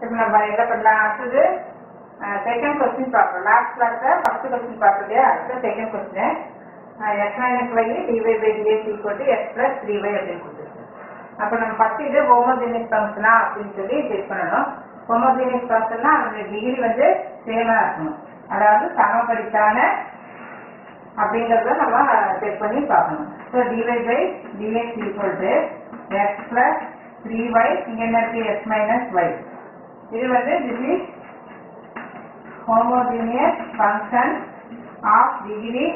இப்போ நம்ம என்ன பண்ணலாம் அடுத்தது செகண்ட் கொஸ்டின் பார்ப்போம் லாஸ்ட் கிளாஸ்ல ஃபர்ஸ்ட் கொஸ்டின் பார்த்தோம் இல்லையா அடுத்த second question x minus y dy by ds equal to x plus three y அப்படின்னு கொடுத்துருக்கு அப்போ நம்ம ஃபர்ஸ்ட் இது ஹோமோஜினிக் ஃபங்க்ஷனா அப்படின்னு சொல்லி செக் பண்ணணும் ஹோமோஜினிக் ஃபங்க்ஷன்னா அதோட டிகிரி வந்து சேமா இருக்கணும் அதாவது சமப்படித்தான அப்படிங்கறத நம்ம செக் பண்ணி பார்க்கணும் so dy by dx equal to x plus three y இங்க என்ன இருக்கு எக்ஸ் மைனஸ் ஒய் இது வந்து this is homogeneous function of degree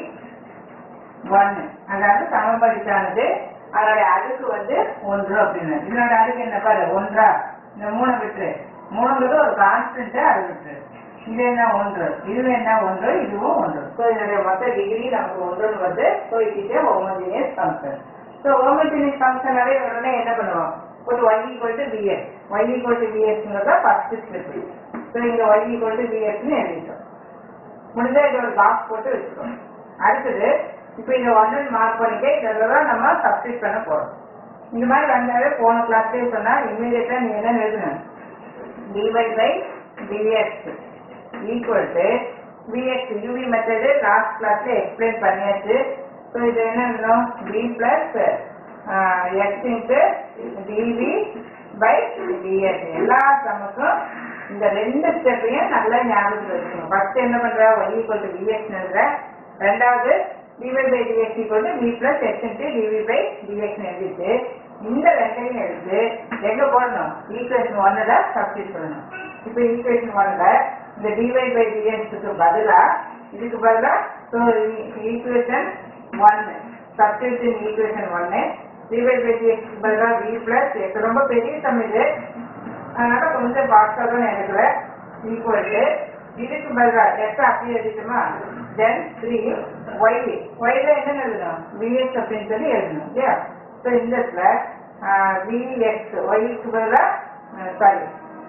one அதாவது சமபடித்தானது அதோட அடுக்கு வந்து ஒன்று அப்படின்னு இதனோட அடுக்கு என்ன பாரு ஒன்றா இந்த மூணு விட்டுரு மூணுங்கிறது ஒரு கான்ஸ்டன்ட் அது விட்டுரு இது என்ன ஒன்று இது என்ன ஒன்று இதுவும் ஒன்று ஸோ இதனுடைய மொத்த டிகிரி நமக்கு ஒன்றுன்னு வந்து so it homogeneous function so homogeneous ஃபங்க்ஷனாலே உடனே என்ன பண்ணுவோம் ஒரு y equal to bx y equal to bxங்கிறத ஃபர்ஸ்ட் ஸ்டெப் ஸோ இங்க y equal to bxன்னு எழுதிட்டோம் முடிஞ்சா இதை ஒரு பாக்ஸ் போட்டு வச்சுக்கோங்க அடுத்தது இப்போ இதை ஒன்னு மார்க் பண்ணிக்க இதெல்லாம் நம்ம சப்ஸ்டிட் பண்ண போறோம் இந்த மாதிரி வந்தாலே போன கிளாஸ்லேயே சொன்னா இமீடியட்டா நீ என்ன எழுதணும் dy by dx equal to vx uv method last கிளாஸ்ல எக்ஸ்பிளைன் பண்ணியாச்சு ஸோ இது என்ன எழுதணும் b plus x into dv by ds எல்லா சமக்கும் இந்த ரெண்டு ஸ்டெப்பையும் நல்லா ஞாபகத்தில் வச்சுக்கணும் ஃபர்ஸ்ட் என்ன பண்ற y ஈக்குவல் டு டிஎக்ஸ் எழுதுற ரெண்டாவது dy by dx equal to b plus x into dv by dx எழுதிட்டு இந்த ரெண்டையும் எடுத்து எங்க போடணும் ஈக்குவேஷன் ஒன்னுல சப்ஸ்டிட் பண்ணணும் இப்போ ஈக்குவேஷன் ஒன்ல இந்த டிவை பை டிஎக்ஸுக்கு பதிலா இதுக்கு பதிலா ஸோ ஈக்குவேஷன் ஒன்னு சப்ஸ்டிட் ஈக்குவேஷன் ஒன்னு டிவை பை டிஎக்ஸ்க்கு பதிலாக வி பிளஸ் எக்ஸ் ரொம்ப பெரிய சம் இது அதனால கொஞ்சம் பாக்ஸாக தான் எடுக்கிறேன் ஈக்குவல் டு இதுக்கு பதிலாக எக்ஸ் அப்படியே எழுதிட்டுமா தென் த்ரீ ஒய் ஒய்ல என்ன எழுதணும் விஎக்ஸ் அப்படின்னு சொல்லி எழுதணும் இல்லையா ஸோ இந்த இடத்துல விஎக்ஸ் ஒய்க்கு பதிலாக சாரி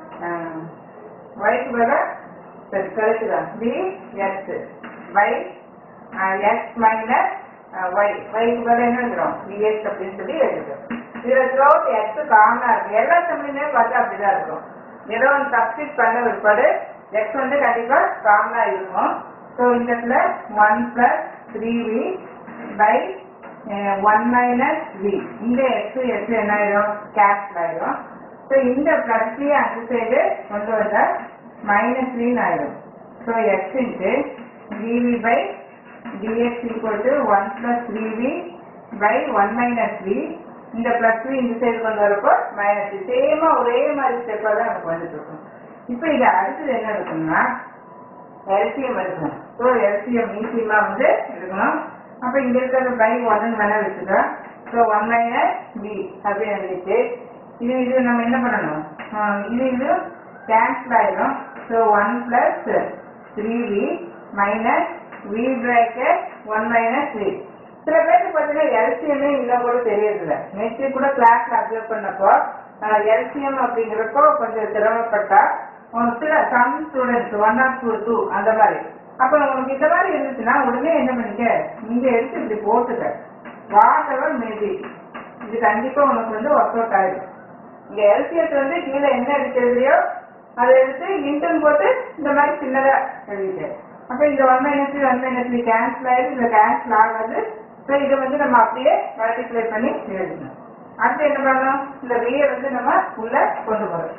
ஒய்க்கு பதிலாக சரி கரெக்டு தான் v x by x minus y ஒய்க்கு பதிலாக என்ன எழுதுறோம் விஎக்ஸ் அப்படின்னு சொல்லி எழுதுறோம் இதுல த்ரோட் எக்ஸ் காமனா இருக்கு எல்லா சமயமே பார்த்தா அப்படிதான் இருக்கும் ஏதோ ஒன்று சப்ஸ்டிட் பண்ண பிற்பாடு எக்ஸ் வந்து கண்டிப்பா காமனா இருக்கும் ஸோ இந்த இடத்துல one plus three v by one minus v இந்த எக்ஸ் எக்ஸ் என்ன ஆயிடும் கேன்சல் ஆயிடும் ஸோ இந்த பிளஸ் வி அந்த சைடு கொண்டு வந்தா மைனஸ் வின்னு ஆயிடும் so x into dv by dx equal to one plus three v by one minus v இந்த பிளஸ் வி இந்த சைடு கொண்டு வரப்போ மைனஸ் சேமா ஒரே மாதிரி ஸ்டெப்பாக தான் நமக்கு வந்துட்டு இருக்கும் இப்போ இது அடுத்தது என்ன இருக்கும்னா எல்சிஎம் எடுக்கணும் ஸோ எல்சிஎம் ஈஸியமா வந்து எடுக்கணும் அப்போ இங்க இருக்கிற பை ஒன்னு வேணா வச்சுக்கலாம் ஸோ ஒன் மைனஸ் பி அப்படின்னு எழுதிட்டு இது இது நம்ம என்ன பண்ணணும் ஆஹ் இது இது கேன்சல் ஆயிடும் so one plus three v minus v bracket one minus three சில பேருக்கு பார்த்தீங்கன்னா எல்சிஎம்மே இன்னும் கூட தெரியறதில்ல நேற்று கூட கிளாஸ்ல அப்சர்வ் பண்ணப்போ எல்சிஎம் அப்படிங்கிறப்போ கொஞ்சம் சிரமப்பட்டா உனக்கு சில some students one or two two அந்த மாதிரி அப்போ உனக்கு இந்த மாதிரி இருந்துச்சுன்னா உடனே என்ன பண்ணிக்க இங்க எடுத்து இப்படி போட்டுக்க வாட் எவர் மேபி இது கண்டிப்பா உனக்கு வந்து ஒர்க் அவுட் ஆயிடும் இங்க எல்சிஎஸ் வந்து கீழே என்ன எடுக்கிறதையோ அதை எடுத்து இன்டன் போட்டு இந்த மாதிரி சின்னதா எழுதிட்டு அப்ப இந்த one minus three one minus three cancel ஆயிடுது இந்த கேன்சல் ஆகாது ஸோ இதை வந்து நம்ம அப்படியே மல்டிப்ளை பண்ணி எழுதணும் அடுத்து என்ன பண்ணணும் இந்த வியை வந்து நம்ம உள்ள கொண்டு போறோம்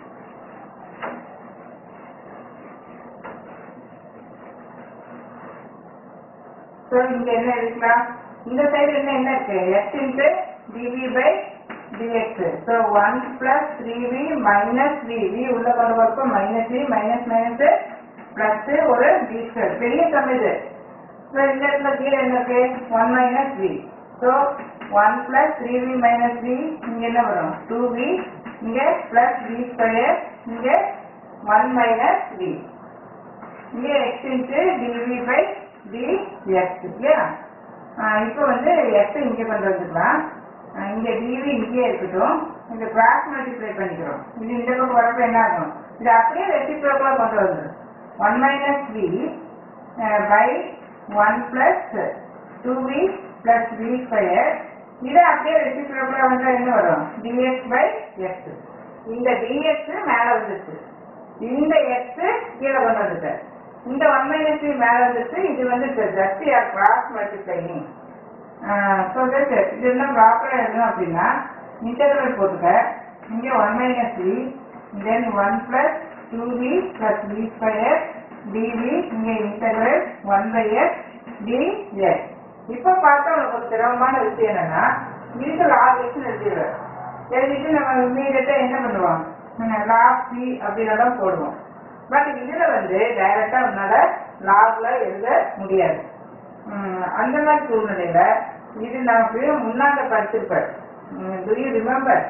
ஸோ இங்க என்ன எடுக்கலாம் இந்த சைடு என்ன என்ன இருக்கு x into dv by dx so one plus three v minus v v உள்ள கொண்டு வரப்போ minus v minus minus plus ஒரு வி ஸ்கொயர் பெரிய சம் இது ஸோ இந்த இடத்துல கீழே என்ன இருக்கு one minus v so one plus three v minus v இங்க என்ன வரும் டூ வி இங்க பிளஸ் வி ஸ்கொயர் இங்க ஒன் மைனஸ் வி இங்கே x into dv by d x இல்லையா இப்போ வந்து எக்ஸ் இங்கே கொண்டு வந்துக்கலாம் ஆஹ் இங்க டிவி இங்கேயே இருக்கட்டும் இந்த கிராஸ் மல்டிப்ளை பண்ணிக்கிறோம் இது இந்த பக்கம் வரப்ப என்ன ஆகும் இது அப்படியே ரெசிப்ரோக்கலா கொண்டு வந்துடும் one minus v by one plus two v plus v square இதை அப்படியே ரெசிப்ரோக்கலா வந்தா என்ன வரும் டிஎக்ஸ் பை எக்ஸ் இந்த டிஎக்ஸ் மேல வந்துச்சு இந்த எக்ஸ் கீழே கொண்டு வந்துட்டு இந்த ஒன் மைனஸ் த்ரீ மேல வந்துச்சு இது வந்து just or cross multiplying so இது என்ன ப்ராப்பராக எழுதணும் அப்படின்னா இன்டெகிரல் போட்டுக்க இங்கே one minus three then one plus two v plus v square dv இங்கே integral one by x dx இப்போ பார்த்தா உனக்கு ஒரு சிரமமான விஷயம் என்னன்னா இதுக்கு லாக் எக்ஸ்னு எழுதிடுவேன் எழுதிட்டு நம்ம இம்மீடியட்டாக என்ன பண்ணுவோம் லாக் சி அப்படின்னு போடுவோம் பட் இதுல வந்து டைரக்டா உன்னால லாக்ல எழுத முடியாது உம், அந்த மாதிரி சூழ்நிலையில இது நமக்கு முன்னாங்க படிச்சிருப்பேன் டு யூ ரிமெம்பர்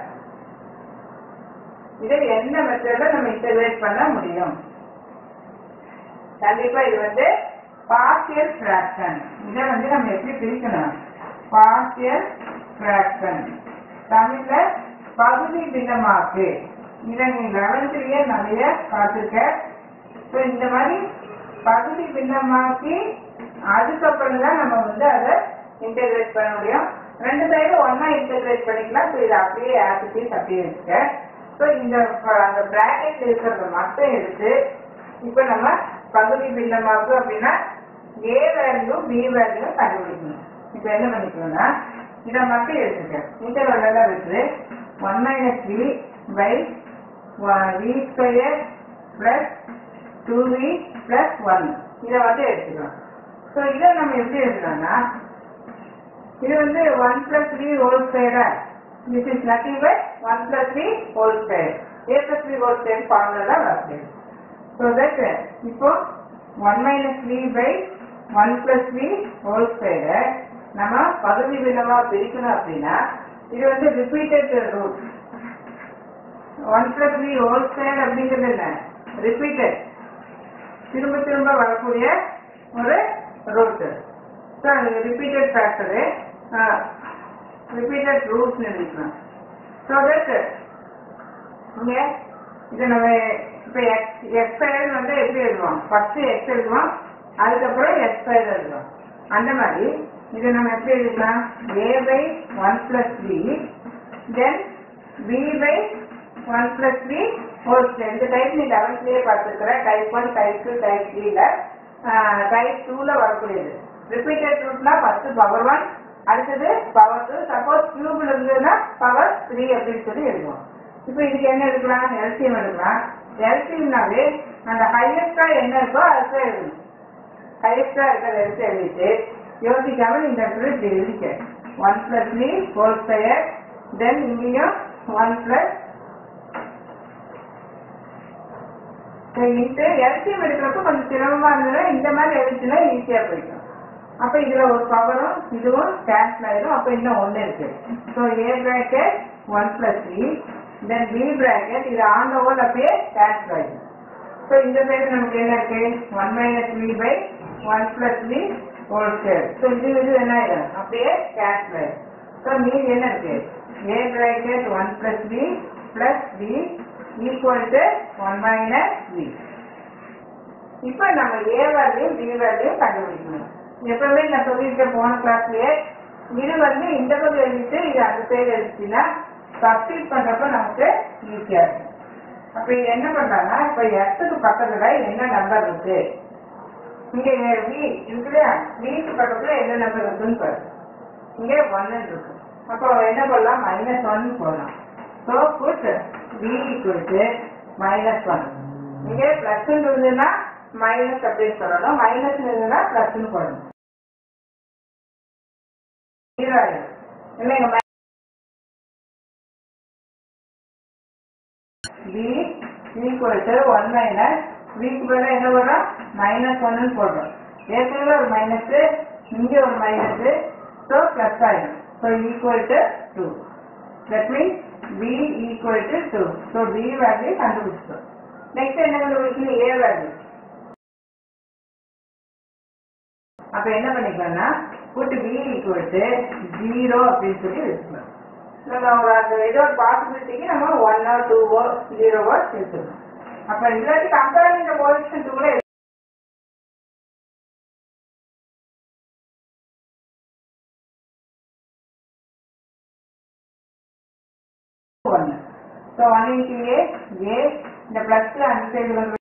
இதை எந்த மெத்தட்ல நம்ம இன்டகிரேட் பண்ண முடியும் கண்டிப்பா இது வந்து பார்சியல் ஃபிராக்ஷன் இதை வந்து நம்ம எப்படி பிரிக்கணும் பார்சியல் ஃபிராக்ஷன் தமிழ்ல பகுதி பின்னமாக்கு இதை நீ லெவன்த்லயே நிறைய பார்த்துருக்க ஸோ இந்த மாதிரி பகுதி பின்னமாக்கி அதுக்கப்புறம் தான் நம்ம வந்து அதை இன்டெகிரேட் பண்ண முடியும் ரெண்டு சைடும் ஒண்ணா இன்டெகிரேட் பண்ணிக்கலாம் ஸோ இதை அப்படியே ஆசிட்டிஸ் அப்படியே வச்சுக்க ஸோ இந்த ப- அந்த பிராக்கெட்ல இருக்கிறத மட்டும் எடுத்து இப்போ நம்ம பகுதி பின்னமாக்கு அப்படின்னா ஏ வேல்யூ பி வேல்யூ கண்டுபிடிக்கணும் இப்போ என்ன பண்ணிக்கணும்னா இதை மட்டும் எடுத்துக்க இன்டர்வல் எல்லாம் இருக்குது one minus three by v square plus two v plus one இதை வந்து எடுத்துக்கலாம் ஸோ இதை நம்ம எப்படி எழுதலாம்னா இது வந்து ஒன் பிளஸ் த்ரீ ஹோல் ஸ்கொயரா this is nothing by one plus three whole square a plus three whole square formula தான் வரக்கூடியது ஸோ தட் இப்போ one minus three by one plus three whole ஸ்கொயரை நம்ம பகுதி பின்னமாக பிரிக்கணும் அப்படின்னா இது வந்து repeated root one plus three whole square அப்படிங்கிறது என்ன ரிப்பீட்டட் திரும்ப திரும்ப வரக்கூடிய ஒரு ரூட் ஸோ அது ரிப்பீட்டட் ஃபேக்டரு ரிப்பீட்டட் ரூட்ஸ் எழுதிக்கலாம் ஸோ தட் இங்கே இது நம்ம இப்போ எக்ஸ் எக்ஸ் வந்து எப்படி எழுதுவோம் ஃபர்ஸ்ட் எக்ஸ் எழுதுவோம் அதுக்கப்புறம் எக்ஸ் ஸ்கொயர் எழுதுவோம் அந்த மாதிரி இதை நம்ம எப்படி எழுதிக்கலாம் a by one plus b then b by one plus b whole square இந்த டைப் நீ லெவன்த்லேயே பார்த்துருக்குற type one type two type த்ரீல டைப் டூவில் வரக்கூடியது ரிப்பீட்டட் ரூட்னா ஃபர்ஸ்ட் பவர் ஒன் அடுத்தது பவர் டூ சப்போஸ் கியூபில் இருந்ததுன்னா பவர் த்ரீ அப்படின்னு சொல்லி எழுதுவோம் இப்போ இதுக்கு என்ன எடுக்கலாம் எல்சிஎம் எடுக்கலாம் எல்சிஎம்னாவே அந்த ஹையஸ்டா என்ன இருக்கோ அதுதான் எழுதணும் ஹையஸ்டா இருக்கிறத எடுத்து எழுதிட்டு யோசிக்காம இந்த இடத்துல இப்படி எழுதிக்க one plus three whole square then இங்கேயும் ஒன் பிளஸ் இன்ட்டு எல்சிஎம் எடுக்கிறப்ப கொஞ்சம் சிரமமா இருந்ததுன்னா இந்த மாதிரி எழுதிச்சுன்னா ஈஸியா போயிடும் அப்ப இதுல ஒரு பவரும் இதுவும் கேன்சல் ஆயிடும் அப்ப இன்னும் ஒண்ணு இருக்கு so a bracket one plus three then b bracket இது ஆன் ஓவர் அப்படியே கேன்சல் ஆயிடும் ஸோ இந்த சைடு நமக்கு என்ன இருக்கு one minus three by one plus three whole square so இது இது என்ன ஆயிடும் அப்படியே கேன்சல் ஆயிடும் ஸோ மீதி என்ன இருக்கு a bracket one plus b plus b equal to one minus b இப்போ நம்ம ஏ வேல்யூ பி வேல்யூ கண்டுபிடிக்கணும் எப்பவுமே நான் சொல்லியிருக்கேன் போன கிளாஸ்லயே இது வந்து இந்த பக்கம் எழுதிட்டு இது அந்த சைடு எழுதிச்சுன்னா சப்ஸ்டிட் பண்றப்ப நமக்கு ஈஸியா இருக்கும் அப்ப இது என்ன பண்றாங்கன்னா இப்ப எட்டுக்கு பக்கத்துல என்ன நம்பர் இருக்கு இங்க வி இருக்கு இல்லையா விக்கு பக்கத்துல என்ன நம்பர் இருக்குன்னு பாரு இங்க ஒன்னு இருக்கு அப்போ என்ன பண்ணலாம் மைனஸ் ஒன் போடலாம் so put v equal minus one இங்க பிளஸ் இருந்ததுன்னா மைனஸ் அப்படின்னு சொல்லணும் மைனஸ் இருந்ததுன்னா பிளஸ்ன்னு போடணும் ஜீரோ ஆயிடும் இல்லைங்க b equal to one minus விக்கு பதிலாக என்ன போடுறோம் மைனஸ் ஒன்னு போடுறோம் ஏற்கனவே ஒரு மைனஸ் இங்கே ஒரு மைனஸ் ஸோ பிளஸ் ஆயிடும் so equal to two that means b equal to two so b value கண்டுபிடிச்சோம் நெக்ஸ்ட் என்ன கண்டுபிடிக்கணும் ஏ வேல்யூ அப்ப என்ன பண்ணிக்கலாம்னா put b equal to zero அப்படின்னு சொல்லி வச்சுக்கலாம் நம்ம ஒரு அந்த இதோட பாசிபிலிட்டிக்கு நம்ம ஒன்னோ டூவோ ஜீரோவோ எடுத்துக்கணும் அப்ப இல்லாட்டி கம்பேரிங் இந்த கோஎஃபிஷியன்ட் கூட ஒன்று so one into a a இந்த ப்ளஸ் அந்த சைடு வந்து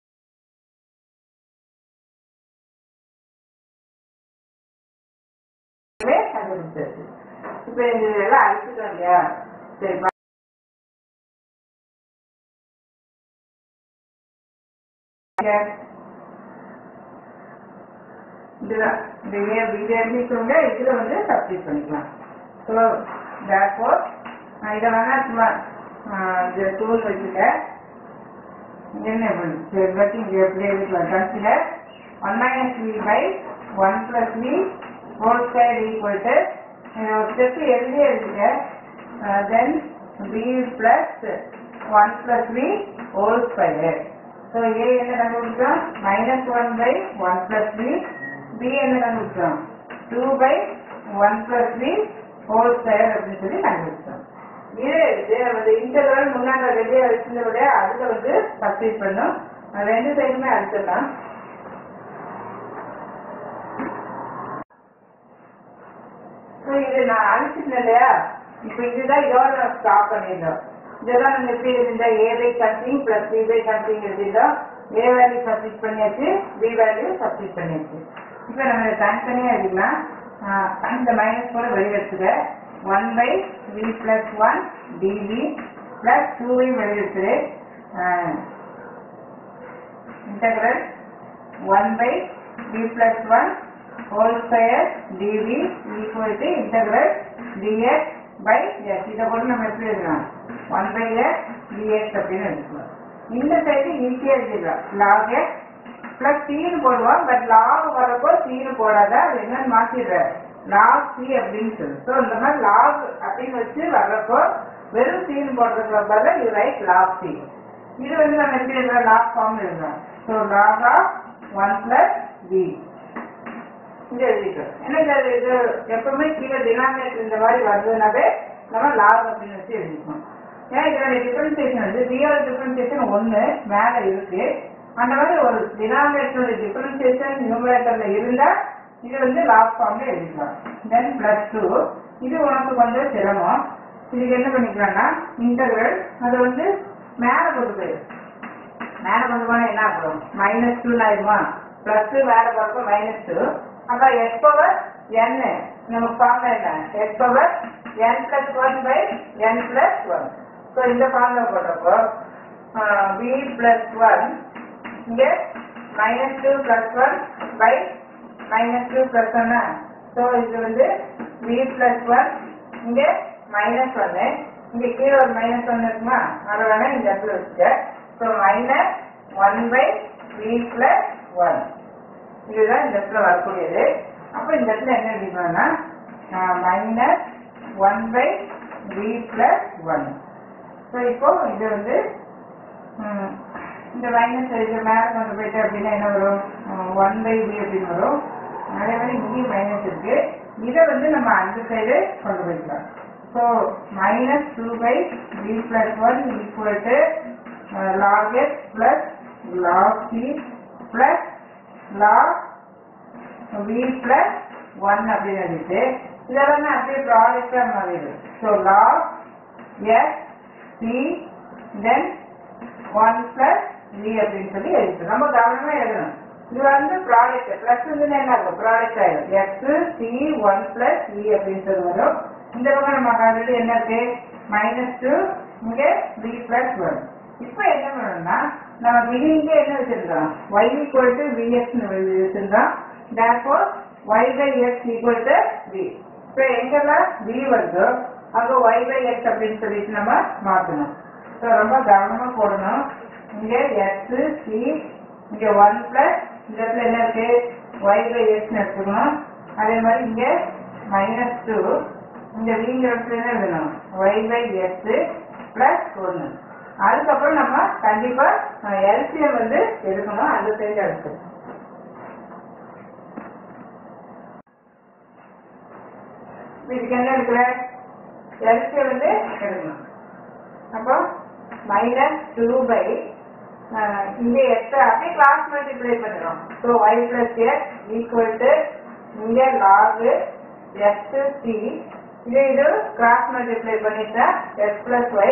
கண்டுபிடிச்சாச்சு இப்போ இதெல்லாம் அழிச்சிட்டோம் இல்லையா சரி பா- இதுதான் இந்த ஏ இது எழுதிக்கோங்க இதுல வந்து சப்ஸ்டிட் பண்ணிக்கலாம் ஸோ தேர்ஃபோர் இதை வேணா சும்மா இந்த டூல் வச்சுக்க என்ன பண்ணுது பற்றி இங்கே எப்படி எழுதிக்கலாம் consider one minus v by one plus v whole square equal to ஒரு ஸ்டெப் எழுதி எழுதிக்க then b plus one plus v whole square so a என்ன கண்டுபிடிச்சோம் minus one by one plus b b என்ன கண்டுபிடிச்சோம் two by one plus b whole square அப்படின்னு சொல்லி கண்டுபிடிச்சோம் இது இது அந்த இன்டர்வல் முன்னாடி வெளியே வச்சிருந்த விட அதுல வந்து சப்ஸ்டிட் பண்ணும் அது ரெண்டு சைடுமே அடிச்சிடலாம் ஸோ இது நான் அழிச்சிட்டேன் இல்லையா இப்போ இதுதான் இதோட ஸ்டாப் பண்ணிடலாம் இதெல்லாம் நம்ம எப்படி இருந்தா a by something plus b by something எழுதிட்டோம் ஏ வேல்யூ சப்ஸ்டிட் பண்ணியாச்சு பி வேல்யூ சப்ஸ்டிட் பண்ணியாச்சு இப்போ நம்ம இதை தனித்தனியாக எழுதிக்கலாம் ஆஹ் இந்த மைனஸ் கூட வெளியே எடுத்துக்க one by v plus one dv plus டூவையும் வெளியே எடுத்துரு integral one by v plus one whole square dv equal to integral dx by x இதை கூட நம்ம எப்படி எழுதலாம் 1 by x dx அப்படின்னு எழுதிக்கலாம் இந்த சைடு ஈஸியாக எழுதிடலாம் log x plus c னு போடுவோம் பட் log வரப்போ c னு போடாத அது என்னன்னு மாத்திடுற log c அப்படின்னு சொல்லு ஸோ இந்த மாதிரி log அப்படின்னு வச்சு வர்றப்போ வெறும் c னு போடுறதுக்கு பதிலா you write log c இது வந்து நம்ம எப்படி எழுதலாம் log ஃபார்ம் எழுதலாம் so log of 1 plus v இங்க எழுதிட்டோம் என்ன இது இது எப்பவுமே கீழே டினாமினேட்டர் இந்த மாதிரி வந்ததுனாவே நம்ம லாக் அப்படின்னு வச்சு எழுதிக்கணும் ஏன்னா இதோட டிஃபரன்சியேஷன் வந்து பியோட டிஃபரன்சியேஷன் ஒன்று மேலே இருக்கு அந்த மாதிரி ஒரு டினாமினேட்டரோட டிஃபரன்சியேஷன் நியூமரேட்டர்ல இருந்தா இது வந்து லாக் ஃபார்ம்ல எழுதிக்கலாம் தென் பிளஸ் டூ இது உனக்கு கொஞ்சம் சிரமம் இதுக்கு என்ன பண்ணிக்கலாம்னா இன்டகிரல் அது வந்து மேலே கொண்டு போயிரு மேலே கொண்டு போனா என்ன ஆகும் மைனஸ் டூ ஆயிடுமா பிளஸ் டூ மேலே போறப்ப மைனஸ் டூ அப்ப எக்ஸ் பவர் என் நமக்கு ஃபார்முலா என்ன x power n plus one by n plus one so இந்த ஃபார்முலா போடுறப்போ பி பிளஸ் ஒன் இங்கே minus two plus one by minus two plus ஒன்னா ஸோ இது வந்து பி பிளஸ் ஒன் இங்கே மைனஸ் ஒன்னு இங்கே கீழே ஒரு மைனஸ் ஒன் இருக்குமா அதை வேணா இந்த இடத்துல வச்சுக்க so minus one by b plus one இதுதான் இந்த இடத்துல வரக்கூடியது அப்போ இந்த இடத்துல என்ன எழுதிக்கணும்னா minus one by b plus one so இப்போ இது வந்து ம், இந்த மைனஸ் இது மேலே கொண்டு போயிட்டு அப்படின்னா என்ன வரும் ஒன் பை பி அப்படின்னு வரும் அதே மாதிரி இங்கேயும் மைனஸ் இருக்கு இதை வந்து நம்ம அந்த சைடு கொண்டு போய்க்கலாம் so minus two by b plus one equal to log x plus log c plus log v plus 1 அப்படின்னு எழுதிட்டு இதெல்லாம் அப்படியே ப்ராடக்டா மாறிடுது so log s c then 1 plus v அப்படின்னு சொல்லி எழுதிட்டு நம்ம கவனமா எழுதணும் இது வந்து ப்ராடக்ட் பிளஸ் வந்து என்ன ஆகும் ப்ராடக்ட் ஆயிடும் x c one plus v அப்படின்னு சொல்லி வரும் இந்த பக்கம் நம்ம ஆல்ரெடி என்ன இருக்கு மைனஸ் டூ இங்கே வி பிளஸ் ஒன் இப்போ என்ன பண்ணணும்னா நம்ம பிகினிங்கே என்ன வச்சிருக்கோம் y ஈக்குவல் டு விஎக்ஸ்னு வச்சிருந்தோம் therefore y by x equal to v இப்போ எங்கெல்லாம் v வருதோ அங்க y by x அப்படின்னு சொல்லிட்டு நம்ம மாத்தணும் ஸோ ரொம்ப கவனமா போடணும் இங்க x c இங்க 1 பிளஸ் இந்த இடத்துல என்ன இருக்கு y by x எடுத்துக்கணும் அதே மாதிரி இங்க மைனஸ் டூ இந்த v இடத்துல என்ன எழுதணும் y by x பிளஸ் ஒன்று அதுக்கப்புறம் நம்ம கண்டிப்பா எல்சிஎம் வந்து எடுக்கணும் அந்த சைடு எடுத்து இதுக்கு என்ன இருக்கிற எல்சிஎம் வந்து எடுக்கணும் அப்போ மைனஸ் டூ பை இங்க எக்ஸ் அப்படியே கிளாஸ் மல்டிப்ளை பண்ணுறோம் so y plus x equal to இங்க லாக் எக்ஸ் சி இது இது கிராஸ் மல்டிப்ளை பண்ணிட்டா எக்ஸ் பிளஸ் ஒய்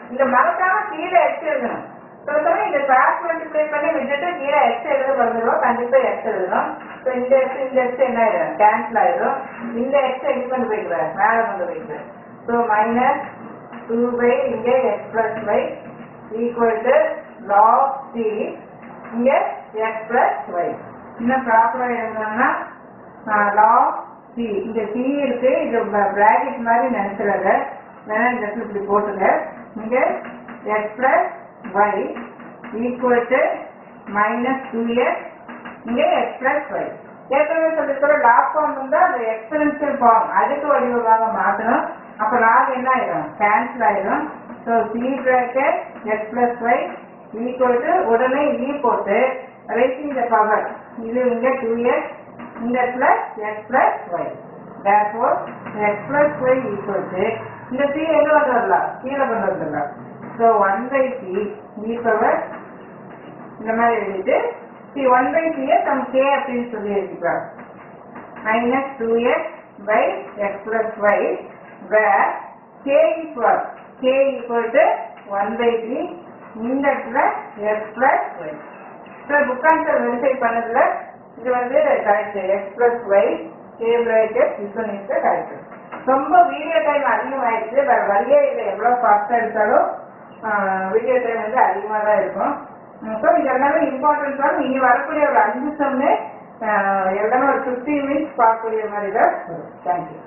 இந்த மறக்காம கீழே எக்ஸ் எழுதணும் ஸோ சமயம் இந்த கிராஸ் மல்டிப்ளை பண்ணி விட்டுட்டு கீழே எக்ஸ் எழுத வந்துடும் கண்டிப்பா எக்ஸ் எழுதணும் ஸோ இந்த எக்ஸ் இந்த எக்ஸ் என்ன ஆயிடும் கேன்சல் ஆயிடும் இந்த எக்ஸ் எங்க கொண்டு போய்க்குவேன் மேலே கொண்டு போய்க்குவேன் ஸோ மைனஸ் டூ பை இங்கே x plus by equal to log c இங்க எக்ஸ் பிளஸ் ஒய் இன்னும் ப்ராப்பரா எழுதணும்னா லாக் சி இந்த சி இருக்கு இது பிராக்கெட் மாதிரி நினைச்சிடாத வேணா இந்த இடத்துல இப்படி போட்டுங்க இங்க x plus y equal to minus two x இங்க எக்ஸ் பிளஸ் ஒய் ஏற்கனவே சொல்லிக்கிற லாக் ஃபார்ம் இருந்தா அந்த எக்ஸ்பென்சிவ் ஃபார்ம் அதுக்கு வடிவமாக மாற்றணும் அப்ப லாக் என்ன ஆயிடும் கேன்சல் ஆயிடும் so c bracket x plus y equal to உடனே இ போட்டு ரேசிங் த பவர் இது இங்க டூ எக்ஸ் இந்த plus x plus y therefore x plus y equal to இந்த சி எங்க கொண்டு வரலாம் கீழே கொண்டு வந்துடலாம் so one by c e power இந்த மாதிரி எழுதிட்டு சி ஒன் பை சியை நம்ம கே அப்படின்னு சொல்லி எழுதிக்கலாம் minus two x by x plus y where k equal k equal to one by three இந்த இடத்துல x plus y so book answer verify பண்ணதுல இது வந்து correct x plus y k bracket this one is the correct ரொம்ப video time அதிகமாயிடுச்சு வேற வழியே இல்லை எவ்வளோ ஃபாஸ்ட்டாக எடுத்தாலும் வீடியோ டைம் வந்து அதிகமாக தான் இருக்கும் ஸோ இது எல்லாமே இம்பார்ட்டன்ட் தான் இனி வரக்கூடிய ஒரு அஞ்சு சம்னு எல்லாமே ஒரு ஃபிஃப்டி மினிட்ஸ் பார்க்கக்கூடிய மாதிரி தான் தேங்க்யூ